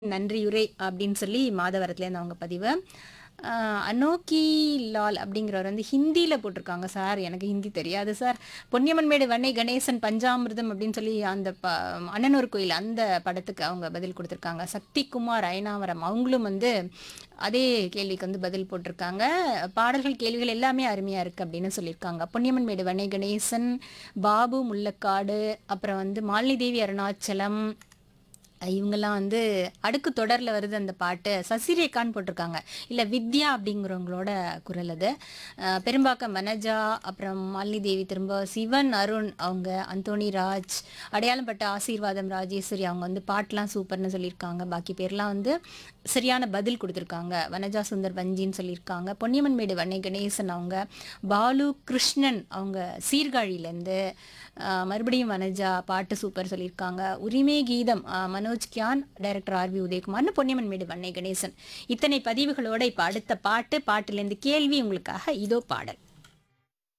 நன்றியுரை அப்படின்னு சொல்லி மாதவரத்துலேருந்து அவங்க பதிவு ஆஹ் அனோக்கி லால் அப்படிங்கிறவர் வந்து ஹிந்தியில் போட்டிருக்காங்க சார் எனக்கு ஹிந்தி தெரியாது சார் பொன்னியம்மன்மேடு வன்னை கணேசன் பஞ்சாமிர்தம் அப்படின்னு சொல்லி அந்த ப அண்ணனூர் கோயில் அந்த படத்துக்கு அவங்க பதில் கொடுத்துருக்காங்க சக்திகுமார் அயனாவரம் அவங்களும் வந்து அதே கேள்விக்கு வந்து பதில் போட்டிருக்காங்க பாடல்கள் கேள்விகள் எல்லாமே அருமையாக இருக்குது அப்படின்னு சொல்லியிருக்காங்க பொன்னியம்மன்மேடு வன்னை கணேசன் பாபு முல்லக்காடு அப்புறம் வந்து மாலினி தேவி அருணாச்சலம் இவங்கெல்லாம் வந்து அடுக்கு தொடரில் வருது அந்த பாட்டு சசிரேகான்னு போட்டிருக்காங்க இல்லை வித்யா அப்படிங்கிறவங்களோட குரல் அது அஹ் பெரும்பாக்கம் வனஜா அப்புறம் மாலினி தேவி திரும்ப சிவன் அருண் அவங்க அந்தோணி ராஜ் அடையாளம் பட்ட ஆசீர்வாதம் ராஜேஸ்வரி அவங்க வந்து பாட்டெலாம் சூப்பர்னு சொல்லியிருக்காங்க பாக்கி பேர்லாம் வந்து சரியான பதில் கொடுத்துருக்காங்க வனஜா சுந்தர் வஞ்சின்னு சொல்லியிருக்காங்க பொன்னியம்மன் மேடு வன்னை கணேசன் அவங்க பாலு கிருஷ்ணன் அவங்க சீர்காழியிலேருந்து ஆஹ் மறுபடியும் வனஜா பாட்டு சூப்பர் சொல்லியிருக்காங்க உரிமை கீதம் ஆஹ் Manoj Gyan director R V உதயகுமார்னு பொன்னியம்மன் மேடு வன்னை கணேசன் இத்தனை பதிவுகளோட இப்போ அடுத்த பாட்டு பாட்டுலேருந்து கேள்வி உங்களுக்காக இதோ பாடல்